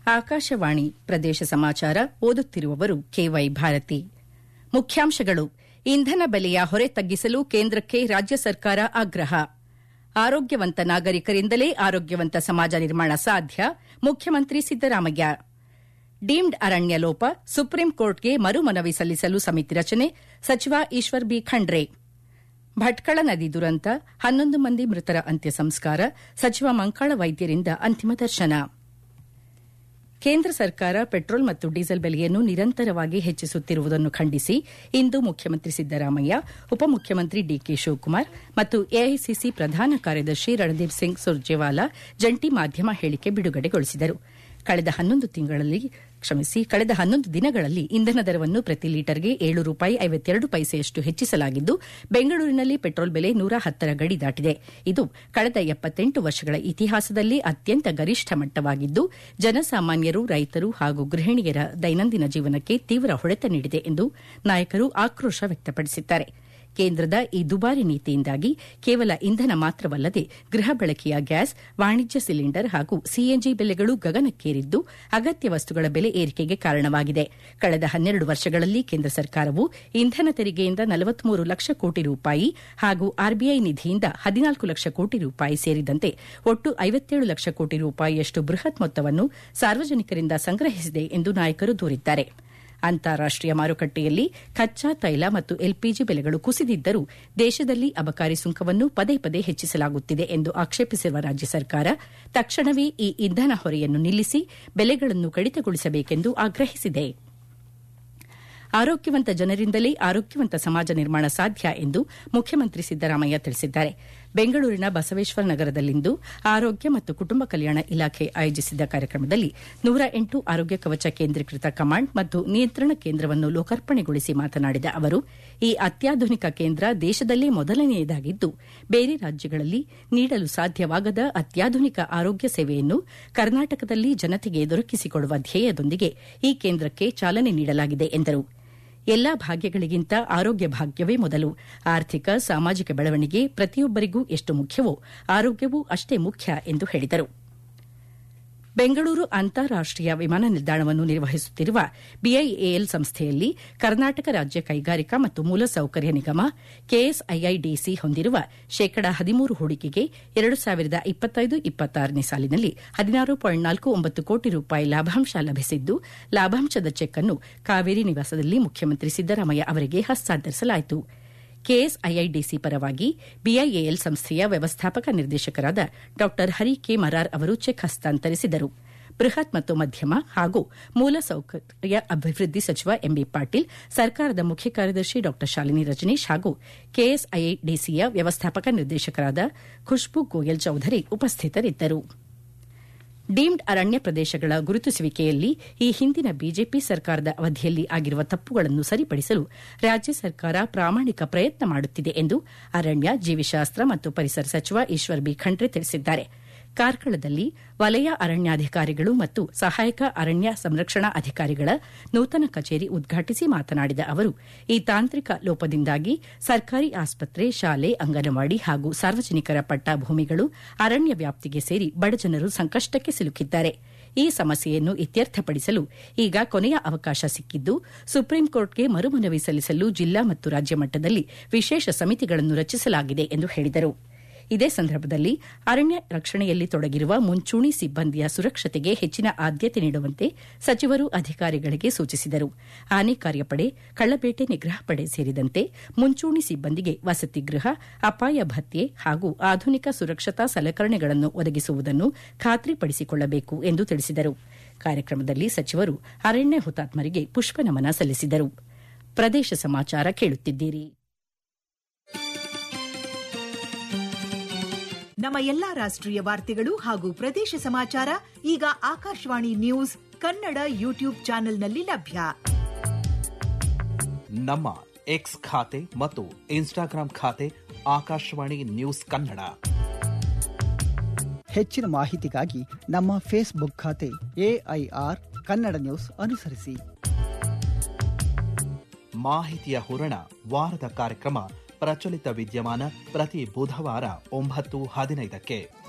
ಆಕಾಶವಾಣಿ ಪ್ರದೇಶ ಸಮಾಚಾರ ಓದುತ್ತಿರುವವರು ಕೆವೈ ಭಾರತಿ ಮುಖ್ಯಾಂಶಗಳು ಇಂಧನ ಬೆಲೆಯ ಹೊರೆ ತಗ್ಗಿಸಲು ಕೇಂದ್ರಕ್ಕೆ ರಾಜ್ಯ ಸರ್ಕಾರ ಆಗ್ರಹ ಆರೋಗ್ಯವಂತ ನಾಗರಿಕರಿಂದಲೇ ಆರೋಗ್ಯವಂತ ಸಮಾಜ ನಿರ್ಮಾಣ ಸಾಧ್ಯ ಮುಖ್ಯಮಂತ್ರಿ ಸಿದ್ದರಾಮಯ್ಯ ಡೀಮ್ಡ್ ಅರಣ್ಯ ಲೋಪ ಸುಪ್ರೀಂ ಕೋರ್ಟ್ಗೆ ಮರುಮನವಿ ಸಲ್ಲಿಸಲು ಸಮಿತಿ ರಚನೆ ಸಚಿವ ಈಶ್ವರ್ ಬಿ ಖಂಡ್ರೆ ಭಟ್ಕಳ ನದಿ ದುರಂತ ಹನ್ನೊಂದು ಮಂದಿ ಮೃತರ ಅಂತ್ಯ ಸಂಸ್ಕಾರ ಸಚಿವ ಮಂಕಾಳ ವೈದ್ಯರಿಂದ ಅಂತಿಮ ದರ್ಶನ ಕೇಂದ್ರ ಸರ್ಕಾರ ಪೆಟ್ರೋಲ್ ಮತ್ತು ಡೀಸೆಲ್ ಬೆಲೆಯನ್ನು ನಿರಂತರವಾಗಿ ಹೆಚ್ಚಿಸುತ್ತಿರುವುದನ್ನು ಖಂಡಿಸಿ ಇಂದು ಮುಖ್ಯಮಂತ್ರಿ ಸಿದ್ದರಾಮಯ್ಯ ಉಪಮುಖ್ಯಮಂತ್ರಿ ಡಿಕೆ ಶಿವಕುಮಾರ್ ಮತ್ತು ಎಐಸಿಸಿ ಪ್ರಧಾನ ಕಾರ್ಯದರ್ಶಿ ರಣದೀಪ್ ಸಿಂಗ್ ಸುರ್ಜೇವಾಲಾ ಜಂಟಿ ಮಾಧ್ಯಮ ಹೇಳಿಕೆ ಬಿಡುಗಡೆಗೊಳಿಸಿದರು ಕಳೆದ ಹನ್ನೊಂದು ತಿಂಗಳಲ್ಲಿ ಕ್ಷಮಿಸಿ ಕಳೆದ ಹನ್ನೊಂದು ದಿನಗಳಲ್ಲಿ ಇಂಧನ ದರವನ್ನು ಪ್ರತಿ ಲೀಟರ್ಗೆ ಏಳು ರೂಪಾಯಿ ಐವತ್ತೆರಡು ಪೈಸೆಯಷ್ಟು ಹೆಚ್ಚಿಸಲಾಗಿದ್ದು ಬೆಂಗಳೂರಿನಲ್ಲಿ ಪೆಟ್ರೋಲ್ ಬೆಲೆ ನೂರ ಹತ್ತರ ಗಡಿ ದಾಟಿದೆ ಇದು ಕಳೆದ ಎಪ್ಪತ್ತೆಂಟು ವರ್ಷಗಳ ಇತಿಹಾಸದಲ್ಲಿ ಅತ್ಯಂತ ಗರಿಷ್ಠ ಮಟ್ಟವಾಗಿದ್ದು ಜನಸಾಮಾನ್ಯರು ರೈತರು ಹಾಗೂ ಗೃಹಿಣಿಯರ ದೈನಂದಿನ ಜೀವನಕ್ಕೆ ತೀವ್ರ ಹೊಡೆತ ನೀಡಿದೆ ಎಂದು ನಾಯಕರು ಆಕ್ರೋಶ ವ್ಯಕ್ತಪಡಿಸಿದ್ದಾರೆ ಕೇಂದ್ರದ ಈ ದುಬಾರಿ ನೀತಿಯಿಂದಾಗಿ ಕೇವಲ ಇಂಧನ ಮಾತ್ರವಲ್ಲದೆ ಗೃಹ ಬಳಕೆಯ ಗ್ಯಾಸ್ ವಾಣಿಜ್ಯ ಸಿಲಿಂಡರ್ ಹಾಗೂ ಸಿಎನ್ಜಿ ಬೆಲೆಗಳು ಗಗನಕ್ಕೇರಿದ್ದು ಅಗತ್ಯ ವಸ್ತುಗಳ ಬೆಲೆ ಏರಿಕೆಗೆ ಕಾರಣವಾಗಿದೆ ಕಳೆದ ಹನ್ನೆರಡು ವರ್ಷಗಳಲ್ಲಿ ಕೇಂದ್ರ ಸರ್ಕಾರವು ಇಂಧನ ತೆರಿಗೆಯಿಂದ ನಲವತ್ಮೂರು ಲಕ್ಷ ಕೋಟಿ ರೂಪಾಯಿ ಹಾಗೂ ಆರ್ಬಿಐ ನಿಧಿಯಿಂದ ಹದಿನಾಲ್ಕು ಲಕ್ಷ ಕೋಟಿ ರೂಪಾಯಿ ಸೇರಿದಂತೆ ಒಟ್ಟು ಐವತ್ತೇಳು ಲಕ್ಷ ಕೋಟಿ ರೂಪಾಯಿಯಷ್ಟು ಬೃಹತ್ ಮೊತ್ತವನ್ನು ಸಾರ್ವಜನಿಕರಿಂದ ಸಂಗ್ರಹಿಸಿದೆ ಎಂದು ನಾಯಕರು ದೂರಿದ್ದಾರೆ ಅಂತಾರಾಷ್ಟೀಯ ಮಾರುಕಟ್ಟೆಯಲ್ಲಿ ಕಚ್ಚಾ ತೈಲ ಮತ್ತು ಎಲ್ಪಿಜಿ ಬೆಲೆಗಳು ಕುಸಿದಿದ್ದರೂ ದೇಶದಲ್ಲಿ ಅಬಕಾರಿ ಸುಂಕವನ್ನು ಪದೇ ಪದೇ ಹೆಚ್ಚಿಸಲಾಗುತ್ತಿದೆ ಎಂದು ಆಕ್ಷೇಪಿಸಿರುವ ರಾಜ್ಯ ಸರ್ಕಾರ ತಕ್ಷಣವೇ ಈ ಇಂಧನ ಹೊರೆಯನ್ನು ನಿಲ್ಲಿಸಿ ಬೆಲೆಗಳನ್ನು ಕಡಿತಗೊಳಿಸಬೇಕೆಂದು ಆಗ್ರಹಿಸಿದೆ ಆರೋಗ್ಯವಂತ ಜನರಿಂದಲೇ ಆರೋಗ್ಯವಂತ ಸಮಾಜ ನಿರ್ಮಾಣ ಸಾಧ್ಯ ಎಂದು ಮುಖ್ಯಮಂತ್ರಿ ಸಿದ್ದರಾಮಯ್ಯ ತಿಳಿಸಿದ್ದಾರೆ ಬೆಂಗಳೂರಿನ ಬಸವೇಶ್ವರ ನಗರದಲ್ಲಿಂದು ಆರೋಗ್ಯ ಮತ್ತು ಕುಟುಂಬ ಕಲ್ಯಾಣ ಇಲಾಖೆ ಆಯೋಜಿಸಿದ್ದ ಕಾರ್ಯಕ್ರಮದಲ್ಲಿ ನೂರ ಎಂಟು ಆರೋಗ್ಯ ಕವಚ ಕೇಂದ್ರೀಕೃತ ಕಮಾಂಡ್ ಮತ್ತು ನಿಯಂತ್ರಣ ಕೇಂದ್ರವನ್ನು ಲೋಕಾರ್ಪಣೆಗೊಳಿಸಿ ಮಾತನಾಡಿದ ಅವರು ಈ ಅತ್ಯಾಧುನಿಕ ಕೇಂದ್ರ ದೇಶದಲ್ಲೇ ಮೊದಲನೆಯದಾಗಿದ್ದು ಬೇರೆ ರಾಜ್ಯಗಳಲ್ಲಿ ನೀಡಲು ಸಾಧ್ಯವಾಗದ ಅತ್ಯಾಧುನಿಕ ಆರೋಗ್ಯ ಸೇವೆಯನ್ನು ಕರ್ನಾಟಕದಲ್ಲಿ ಜನತೆಗೆ ದೊರಕಿಸಿಕೊಡುವ ಧ್ಯೇಯದೊಂದಿಗೆ ಈ ಕೇಂದ್ರಕ್ಕೆ ಚಾಲನೆ ನೀಡಲಾಗಿದೆ ಎಂದರು ಎಲ್ಲಾ ಭಾಗ್ಯಗಳಿಗಿಂತ ಆರೋಗ್ಯ ಭಾಗ್ಯವೇ ಮೊದಲು ಆರ್ಥಿಕ ಸಾಮಾಜಿಕ ಬೆಳವಣಿಗೆ ಪ್ರತಿಯೊಬ್ಬರಿಗೂ ಎಷ್ಟು ಮುಖ್ಯವೋ ಆರೋಗ್ಯವೂ ಅಷ್ಟೇ ಮುಖ್ಯ ಎಂದು ಹೇಳಿದರು ಬೆಂಗಳೂರು ಅಂತಾರಾಷ್ಟೀಯ ವಿಮಾನ ನಿಲ್ದಾಣವನ್ನು ನಿರ್ವಹಿಸುತ್ತಿರುವ ಬಿಐಎಎಲ್ ಸಂಸ್ಥೆಯಲ್ಲಿ ಕರ್ನಾಟಕ ರಾಜ್ಯ ಕೈಗಾರಿಕಾ ಮತ್ತು ಮೂಲಸೌಕರ್ಯ ನಿಗಮ ಕೆಎಸ್ಐಐಡಿಸಿ ಹೊಂದಿರುವ ಶೇಕಡ ಹದಿಮೂರು ಹೂಡಿಕೆಗೆ ಎರಡು ಸಾವಿರದ ಇಪ್ಪತ್ತೈದು ಇಪ್ಪತ್ತಾರನೇ ಸಾಲಿನಲ್ಲಿ ಹದಿನಾರು ಪಾಯಿಂಟ್ ನಾಲ್ಕು ಒಂಬತ್ತು ಕೋಟಿ ರೂಪಾಯಿ ಲಾಭಾಂಶ ಲಭಿಸಿದ್ದು ಲಾಭಾಂಶದ ಚೆಕ್ ಅನ್ನು ಕಾವೇರಿ ನಿವಾಸದಲ್ಲಿ ಮುಖ್ಯಮಂತ್ರಿ ಸಿದ್ದರಾಮಯ್ಯ ಅವರಿಗೆ ಹಸ್ತಾಂತರಿಸಲಾಯಿತು ಕೆಎಸ್ಐಐಡಿಸಿ ಪರವಾಗಿ ಬಿಐಎಎಲ್ ಸಂಸ್ಥೆಯ ವ್ಯವಸ್ಥಾಪಕ ನಿರ್ದೇಶಕರಾದ ಡಾ ಹರಿ ಕೆ ಮರಾರ್ ಅವರು ಚೆಕ್ ಹಸ್ತಾಂತರಿಸಿದರು ಬೃಹತ್ ಮತ್ತು ಮಧ್ಯಮ ಹಾಗೂ ಮೂಲಸೌಕರ್ಯ ಅಭಿವೃದ್ಧಿ ಸಚಿವ ಎಂಬಿ ಪಾಟೀಲ್ ಸರ್ಕಾರದ ಮುಖ್ಯ ಕಾರ್ಯದರ್ಶಿ ಡಾ ಶಾಲಿನಿ ರಜನೀಶ್ ಹಾಗೂ ಕೆಎಸ್ಐಐಡಿಸಿಯ ವ್ಯವಸ್ಥಾಪಕ ನಿರ್ದೇಶಕರಾದ ಖುಷ್ಬು ಗೋಯಲ್ ಚೌಧರಿ ಉಪಸ್ಥಿತರಿದ್ದರು ಡೀಮ್ಡ್ ಅರಣ್ಯ ಪ್ರದೇಶಗಳ ಗುರುತಿಸುವಿಕೆಯಲ್ಲಿ ಈ ಹಿಂದಿನ ಬಿಜೆಪಿ ಸರ್ಕಾರದ ಅವಧಿಯಲ್ಲಿ ಆಗಿರುವ ತಪ್ಪುಗಳನ್ನು ಸರಿಪಡಿಸಲು ರಾಜ್ಯ ಸರ್ಕಾರ ಪ್ರಾಮಾಣಿಕ ಪ್ರಯತ್ನ ಮಾಡುತ್ತಿದೆ ಎಂದು ಅರಣ್ಯ ಜೀವಿಶಾಸ್ತ್ರ ಮತ್ತು ಪರಿಸರ ಸಚಿವ ಈಶ್ವರ್ ಬಿ ಖಂಡ್ರೆ ತಿಳಿಸಿದ್ದಾರೆ ಕಾರ್ಕಳದಲ್ಲಿ ವಲಯ ಅರಣ್ಯಾಧಿಕಾರಿಗಳು ಮತ್ತು ಸಹಾಯಕ ಅರಣ್ಯ ಸಂರಕ್ಷಣಾ ಅಧಿಕಾರಿಗಳ ನೂತನ ಕಚೇರಿ ಉದ್ಘಾಟಿಸಿ ಮಾತನಾಡಿದ ಅವರು ಈ ತಾಂತ್ರಿಕ ಲೋಪದಿಂದಾಗಿ ಸರ್ಕಾರಿ ಆಸ್ಪತ್ರೆ ಶಾಲೆ ಅಂಗನವಾಡಿ ಹಾಗೂ ಸಾರ್ವಜನಿಕರ ಪಟ್ಟ ಭೂಮಿಗಳು ಅರಣ್ಯ ವ್ಯಾಪ್ತಿಗೆ ಸೇರಿ ಬಡಜನರು ಸಂಕಷ್ಟಕ್ಕೆ ಸಿಲುಕಿದ್ದಾರೆ ಈ ಸಮಸ್ಯೆಯನ್ನು ಇತ್ಯರ್ಥಪಡಿಸಲು ಈಗ ಕೊನೆಯ ಅವಕಾಶ ಸಿಕ್ಕಿದ್ದು ಸುಪ್ರೀಂ ಕೋರ್ಟ್ಗೆ ಮರುಮನವಿ ಸಲ್ಲಿಸಲು ಜಿಲ್ಲಾ ಮತ್ತು ರಾಜ್ಯ ಮಟ್ಟದಲ್ಲಿ ವಿಶೇಷ ಸಮಿತಿಗಳನ್ನು ರಚಿಸಲಾಗಿದೆ ಎಂದು ಹೇಳಿದರು ಇದೇ ಸಂದರ್ಭದಲ್ಲಿ ಅರಣ್ಯ ರಕ್ಷಣೆಯಲ್ಲಿ ತೊಡಗಿರುವ ಮುಂಚೂಣಿ ಸಿಬ್ಬಂದಿಯ ಸುರಕ್ಷತೆಗೆ ಹೆಚ್ಚಿನ ಆದ್ಯತೆ ನೀಡುವಂತೆ ಸಚಿವರು ಅಧಿಕಾರಿಗಳಿಗೆ ಸೂಚಿಸಿದರು ಆನೆ ಕಾರ್ಯಪಡೆ ಕಳ್ಳಬೇಟೆ ನಿಗ್ರಹ ಪಡೆ ಸೇರಿದಂತೆ ಮುಂಚೂಣಿ ಸಿಬ್ಬಂದಿಗೆ ವಸತಿ ಗೃಹ ಅಪಾಯ ಭತ್ಯೆ ಹಾಗೂ ಆಧುನಿಕ ಸುರಕ್ಷತಾ ಸಲಕರಣೆಗಳನ್ನು ಒದಗಿಸುವುದನ್ನು ಖಾತ್ರಿಪಡಿಸಿಕೊಳ್ಳಬೇಕು ಎಂದು ತಿಳಿಸಿದರು ಕಾರ್ಯಕ್ರಮದಲ್ಲಿ ಸಚಿವರು ಅರಣ್ಯ ಹುತಾತ್ಮರಿಗೆ ಪುಷ್ಪನಮನ ಸಲ್ಲಿಸಿದರು ಪ್ರದೇಶ ಸಮಾಚಾರ ಕೇಳುತ್ತಿದ್ದೀರಿ ನಮ್ಮ ಎಲ್ಲಾ ರಾಷ್ಟ್ರೀಯ ವಾರ್ತೆಗಳು ಹಾಗೂ ಪ್ರದೇಶ ಸಮಾಚಾರ ಈಗ ಆಕಾಶವಾಣಿ ನ್ಯೂಸ್ ಕನ್ನಡ ಯೂಟ್ಯೂಬ್ ಚಾನೆಲ್ನಲ್ಲಿ ಲಭ್ಯ ನಮ್ಮ ಎಕ್ಸ್ ಖಾತೆ ಮತ್ತು ಇನ್ಸ್ಟಾಗ್ರಾಂ ಖಾತೆ ಆಕಾಶವಾಣಿ ನ್ಯೂಸ್ ಕನ್ನಡ ಹೆಚ್ಚಿನ ಮಾಹಿತಿಗಾಗಿ ನಮ್ಮ ಫೇಸ್ಬುಕ್ ಖಾತೆ ಎಐಆರ್ ಕನ್ನಡ ನ್ಯೂಸ್ ಅನುಸರಿಸಿ ಮಾಹಿತಿಯ ಹೂರಣ ವಾರದ ಕಾರ್ಯಕ್ರಮ ಪ್ರಚಲಿತ ವಿದ್ಯಮಾನ ಪ್ರತಿ ಬುಧವಾರ ಒಂಬತ್ತು ಹದಿನೈದಕ್ಕೆ